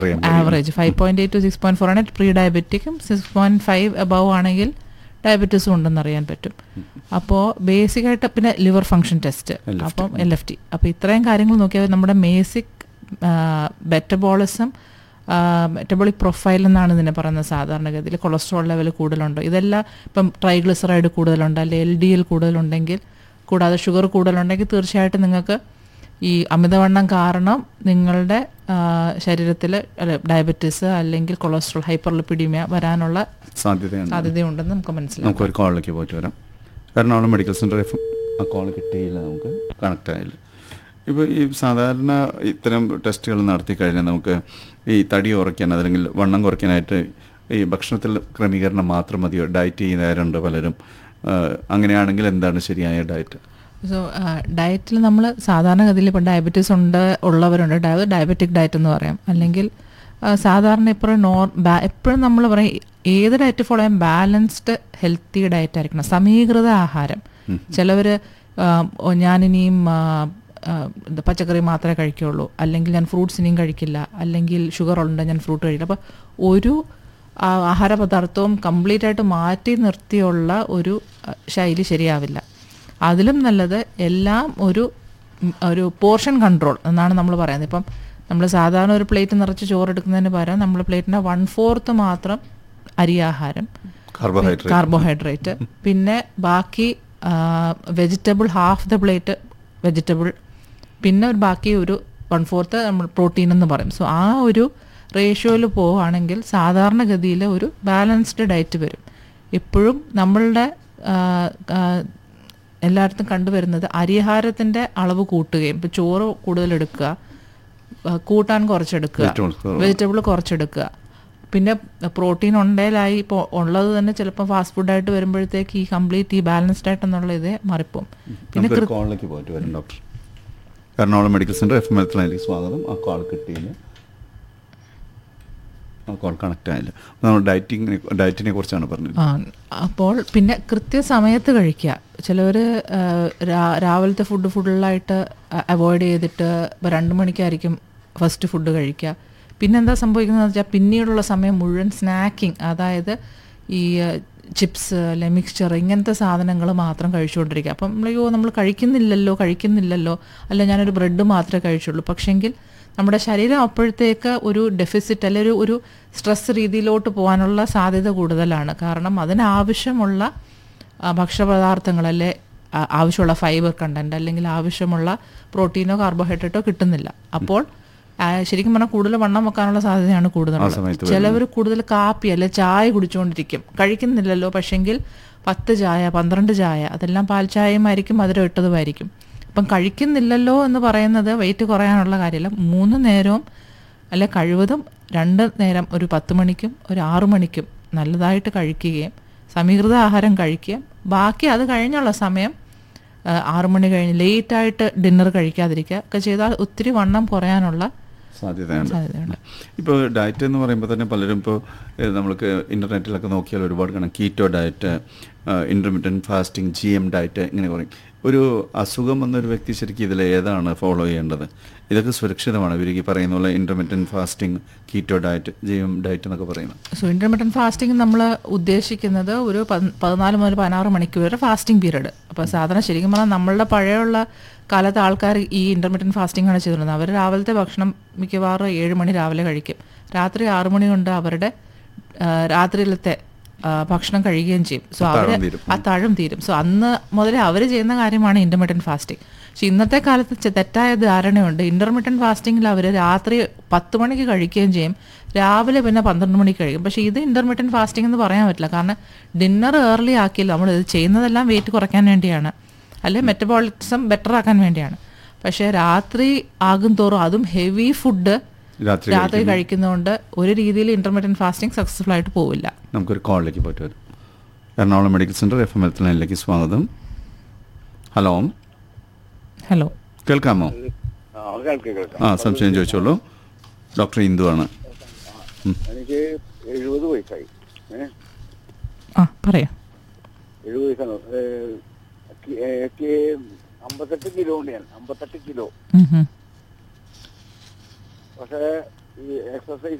അറിയാൻ കഴിയും. Average five point eight to six point four ആണ് പ്രീ ഡയബറ്റിക്കും സിക്സ് പോയിന്റ് ഫൈവ് അബവ് ആണെങ്കിൽ ഡയബറ്റീസും ഉണ്ടെന്ന് അറിയാൻ പറ്റും അപ്പോൾ ബേസിക് ആയിട്ട് പിന്നെ ലിവർ ഫംഗ്ഷൻ ടെസ്റ്റ് LFT. അപ്പം എൽ എഫ് ടി അപ്പോൾ ഇത്രയും കാര്യങ്ങൾ നോക്കിയാൽ നമ്മുടെ ബേസിക് മെറ്റബോളിസം മെറ്റബോളിക് പ്രൊഫൈൽ എന്നാണ് ഇതിനെ പറയുന്നത് സാധാരണഗതിയിൽ കൊളസ്ട്രോൾ ലെവൽ കൂടുതലുണ്ടോ ഇതെല്ലാം ഇപ്പം ട്രൈഗ്ലിസറൈഡ് കൂടുതലുണ്ട് അല്ലെങ്കിൽ എൽ ഡി എൽ കൂടുതലുണ്ടെങ്കിൽ കൂടാതെ ഷുഗർ കൂടുതലുണ്ടെങ്കിൽ തീർച്ചയായിട്ടും നിങ്ങൾക്ക് ഈ അമിതവണ്ണം കാരണം നിങ്ങളുടെ ശരീരത്തിൽ ഡയബറ്റീസ് അല്ലെങ്കിൽ കൊളസ്ട്രോൾ ഹൈപ്പർലിപ്പിഡീമിയ വരാനുള്ള സാധ്യതയുണ്ട് സാധ്യതയുണ്ടെന്ന് നമുക്ക് മനസ്സിലാക്കാം നമുക്ക് ഒരു കോളിലേക്ക് പോയിട്ട് വരാം എറണാകുളം മെഡിക്കൽ സെൻ്റർ എഫ് ആ കോൾ കിട്ടിയില്ല നമുക്ക് കണക്റ്റ് ആയില്ല ഇപ്പോൾ ഈ സാധാരണ ഇത്തരം ടെസ്റ്റുകൾ നടത്തി കഴിഞ്ഞാൽ നമുക്ക് ഈ തടി കുറയ്ക്കാൻ അതല്ലെങ്കിൽ വണ്ണം കുറയ്ക്കാനായിട്ട് ഈ ഭക്ഷണത്തിൽ ക്രമീകരണം മാത്രം മതിയോ ഡയറ്റ് ചെയ്യുന്നവരുണ്ട് പലരും ആ, അങ്ങനെയാണെങ്കിൽ എന്താണ് ശരിയായ ഡയറ്റ് സോ ഡയറ്റിൽ നമ്മൾ സാധാരണഗതിയിൽ ഇപ്പോൾ ഡയബറ്റീസ് ഉണ്ട് ഉള്ളവരുണ്ട് ഡയ ഡയബറ്റിക് ഡയറ്റ് എന്ന് പറയാം അല്ലെങ്കിൽ ആ, സാധാരണ എപ്പോഴും നോർ എപ്പോഴും നമ്മൾ പറയും ഏത് ഡയറ്റ് ഫോളോ ചെയ്യാൻ ബാലൻസ്ഡ് ഹെൽത്തി ഡയറ്റ് ആയിരിക്കണം സമീകൃത ആഹാരം ചിലവർ ഞാനിനിയും ആ, ആ, ഇത് പച്ചക്കറി മാത്രമേ കഴിക്കുള്ളൂ അല്ലെങ്കിൽ ഞാൻ ഫ്രൂട്ട്സ് ഇനിയും കഴിക്കില്ല അല്ലെങ്കിൽ ഷുഗർ ഉണ്ട് ഞാൻ ഫ്രൂട്ട് കഴിക്കില്ല അപ്പോൾ ഒരു ആ, ആഹാര പദാർത്ഥവും കംപ്ലീറ്റ് ആയിട്ട് മാറ്റി നിർത്തിയുള്ള ഒരു ആ, ശൈലി ശരിയാവില്ല അതിലും നല്ലത് എല്ലാം ഒരു ഉം, ഒരു പോർഷൻ കൺട്രോൾ എന്നാണ് നമ്മൾ പറയുന്നത് ഇപ്പം നമ്മൾ സാധാരണ ഒരു പ്ലേറ്റ് നിറച്ച് ചോറ് എടുക്കുന്നതിന് പകരം നമ്മൾ പ്ലേറ്റിൻ്റെ വൺ ഫോർത്ത് മാത്രം അരിയാഹാരം കാർബോഹൈഡ്രേറ്റ് കാർബോഹൈഡ്രേറ്റ് പിന്നെ ബാക്കി vegetable half the plate vegetable പിന്നെ ഒരു ബാക്കി ഒരു വൺ ഫോർത്ത് നമ്മൾ പ്രോട്ടീൻ എന്ന് പറയും സോ ആ ഒരു റേഷ്യോയിൽ പോവുകയാണെങ്കിൽ സാധാരണഗതിയിൽ ഒരു ബാലൻസ്ഡ് ഡയറ്റ് വരും ഇപ്പോഴും നമ്മളുടെ ആ, ആ, എല്ലായിടത്തും കണ്ടുവരുന്നത് അരിഹാരത്തിൻ്റെ അളവ് കൂട്ടുകയും ഇപ്പോൾ ചോറ് കൂടുതൽ എടുക്കുക ആ, കൂട്ടാൻ കുറച്ചെടുക്കുക Vegetables കുറവ്. വെജിറ്റബിൾ കുറച്ചെടുക്കുക പിന്നെ പ്രോട്ടീൻ ഉണ്ടേലായി ഇപ്പോൾ ഉള്ളത് തന്നെ ചിലപ്പോൾ ഫാസ്റ്റ് ഫുഡായിട്ട് വരുമ്പോഴത്തേക്ക് ഈ കംപ്ലീറ്റ് ഈ ബാലൻസ്ഡ് ആയിട്ട് എന്നുള്ള ഇത് മാറിപ്പോവും പിന്നെ നമുക്കൊരു കൃ- കോളിലേക്ക് പോയിട്ട് വരും doctor Ernakulam medical centre F M എത്തിലേക്ക് സ്വാഗതം ആ കോൾ കിട്ടിയില്ല ആ കോൾ കണക്റ്റ് ആയില്ല നമ്മൾ ഡയറ്റിങ്ങിനെ ഡയറ്റിനെ കുറിച്ചാണ് പറഞ്ഞത് ആ അപ്പോൾ പിന്നെ കൃത്യസമയത്ത് കഴിക്കുക ചിലവർ രാവിലത്തെ ഫുഡ് ഫുള്ളായിട്ട് അവോയ്ഡ് ചെയ്തിട്ട് ഇപ്പോൾ രണ്ട് മണിക്കായിരിക്കും ഫസ്റ്റ് ഫുഡ് കഴിക്കുക പിന്നെ എന്താ സംഭവിക്കുന്നത് വെച്ചാൽ പിന്നീടുള്ള സമയം മുഴുവൻ സ്നാക്കിംഗ് അതായത് ഈ ചിപ്സ് അല്ലെ മിക്സ്ചർ ഇങ്ങനത്തെ സാധനങ്ങൾ മാത്രം കഴിച്ചുകൊണ്ടിരിക്കുക അപ്പം നമ്മൾ അയ്യോ നമ്മൾ കഴിക്കുന്നില്ലല്ലോ കഴിക്കുന്നില്ലല്ലോ അല്ല ഞാനൊരു ബ്രെഡ് മാത്രമേ കഴിച്ചുള്ളൂ പക്ഷെങ്കിൽ നമ്മുടെ ശരീരം അപ്പോഴത്തേക്ക് ഒരു ഡെഫിസിറ്റ് അല്ലെ ഒരു ഒരു സ്ട്രെസ് രീതിയിലോട്ട് പോകാനുള്ള സാധ്യത കൂടുതലാണ് കാരണം അതിനാവശ്യമുള്ള ആ, ഭക്ഷ്യപദാർത്ഥങ്ങൾ അല്ലെ ആ, ആവശ്യമുള്ള ഫൈബർ കണ്ടന്റ് അല്ലെങ്കിൽ ആവശ്യമുള്ള പ്രോട്ടീനോ കാർബോഹൈഡ്രേറ്റോ കിട്ടുന്നില്ല അപ്പോൾ ആ, ശരിക്കും പറഞ്ഞാൽ കൂടുതൽ വണ്ണം വെക്കാനുള്ള സാധ്യതയാണ് ആ കൂടുതൽ സമയത്ത് ചിലവർ കൂടുതൽ കാപ്പി അല്ലെ ചായ കുടിച്ചുകൊണ്ടിരിക്കും കഴിക്കുന്നില്ലല്ലോ പക്ഷെങ്കിൽ പത്ത് ചായ പന്ത്രണ്ട് ചായ അതെല്ലാം പാൽ ചായയുമായിരിക്കും മധുരം ഇട്ടതുമായിരിക്കും അപ്പം കഴിക്കുന്നില്ലല്ലോ എന്ന് പറയുന്നത് വെയിറ്റ് കുറയാനുള്ള കാര്യമല്ല മൂന്ന് നേരവും അല്ലെ കഴിവതും രണ്ട് നേരം ഒരു പത്ത് മണിക്കും ഒരു ആറു മണിക്കും നല്ലതായിട്ട് കഴിക്കുകയും സമീകൃത ആഹാരം കഴിക്കുകയും ബാക്കി അത് കഴിഞ്ഞുള്ള സമയം ആ, ആറു മണി കഴിഞ്ഞ് ലേറ്റായിട്ട് ഡിന്നർ കഴിക്കാതിരിക്കുക ഒക്കെ ചെയ്താൽ ഒത്തിരി വണ്ണം കുറയാനുള്ള സാധ്യതയുണ്ട് സാധ്യതയുണ്ട് ഇപ്പോൾ ഡയറ്റ് എന്ന് പറയുമ്പോൾ തന്നെ പലരും ഇപ്പോൾ ഏഹ്, നമ്മൾക്ക് ഇൻ്റർനെറ്റിലൊക്കെ നോക്കിയാൽ ഒരുപാട് കാണാം keto diet intermediate fasting G M diet ഇങ്ങനെ പറയും ഒരു അസുഖം വന്നൊരു വ്യക്തി ശരിക്കും ഇതിൽ ഏതാണ് ഫോളോ ചെയ്യേണ്ടത് ഇതൊക്കെ സുരക്ഷിതമാണ് ഇവർ ഈ പറയുന്ന പോലെ intermediate fasting keto diet G M diet എന്നൊക്കെ പറയുന്നത് സോ ഇന്റർമീഡിയൻ ഫാസ്റ്റിംഗ് നമ്മൾ ഉദ്ദേശിക്കുന്നത് ഒരു പതി- പതിനാല് മുതൽ പതിനാറ് മണിക്കൂർ വരെ ഫാസ്റ്റിംഗ് പീരീഡ് അപ്പോൾ സാധാരണ ശരിക്കും പറഞ്ഞാൽ നമ്മളുടെ പഴയുള്ള കാലത്ത് ആൾക്കാർ ഈ ഇന്റർമീഡിയൻ ഫാസ്റ്റിംഗ് ആണ് ചെയ്തിരുന്നത് അവർ രാവിലത്തെ ഭക്ഷണം മിക്കവാറും ഏഴ് മണി രാവിലെ കഴിക്കും രാത്രി ആറു മണി കൊണ്ട് അവരുടെ ആ, രാത്രിയിലത്തെ ആ, ഭക്ഷണം കഴിയുകയും ചെയ്യും സോ അവർ അത്താഴം തീരും. അത്താഴം തീരും സോ അന്ന് മുതലേ അവർ ചെയ്യുന്ന കാര്യമാണ് ഇന്റർമീഡിയൻ ഫാസ്റ്റിംഗ് പക്ഷെ ഇന്നത്തെ കാലത്ത് ചെ- തെറ്റായ ധാരണയുണ്ട് ഇന്റർമീഡിയൻ ഫാസ്റ്റിങ്ങിൽ അവർ രാത്രി പത്ത് മണിക്ക് കഴിക്കുകയും ചെയ്യും രാവിലെ പിന്നെ പന്ത്രണ്ട് മണിക്ക് കഴിക്കും പക്ഷേ ഇത് ഇന്റർമീഡിയൻ ഫാസ്റ്റിംഗ് എന്ന് പറയാൻ പറ്റില്ല കാരണം ഡിന്നർ ഏർലി ആക്കിയില്ല നമ്മൾ ഇത് ചെയ്യുന്നതെല്ലാം വെയിറ്റ് കുറയ്ക്കാൻ വേണ്ടിയാണ് അല്ലെങ്കിൽ മെറ്റബോളിസം ബെറ്റർ ആക്കാൻ വേണ്ടിയാണ് പക്ഷേ രാത്രി ആകും തോറും അതും ഹെവി ഫുഡ് രാത്രി രാത്രി കഴിക്കുന്നതുകൊണ്ട് ഒരു രീതിയിൽ ഇന്റർമീഡിയൻ ഫാസ്റ്റിംഗ് സക്സസ്ഫുൾ ആയിട്ട് പോവില്ല നമുക്കൊരു കോളിലേക്ക് പോയിട്ട് വരും Ernakulam medical centre F M L ലൈനിലേക്ക് സ്വാഗതം ഹലോ ഹലോ കേൾക്കാമോ ആ, കേൾക്കാം കേൾക്കാം ആ സംശയം ചോദിച്ചോളൂ ഡോക്ടർ ഇന്ദു ആണ് എനിക്ക് എഴുപത് വയസ്സായി ഏഹ് ആ പറയാം എഴുപത് വയസ്സാണ് ഏഹ്, എനിക്ക് എനിക്ക് അമ്പത്തെട്ട് കിലോ ഉണ്ട് ഞാൻ അമ്പത്തെട്ട് കിലോ ഉം ഉം. പക്ഷേ ഈ എക്സസൈസ്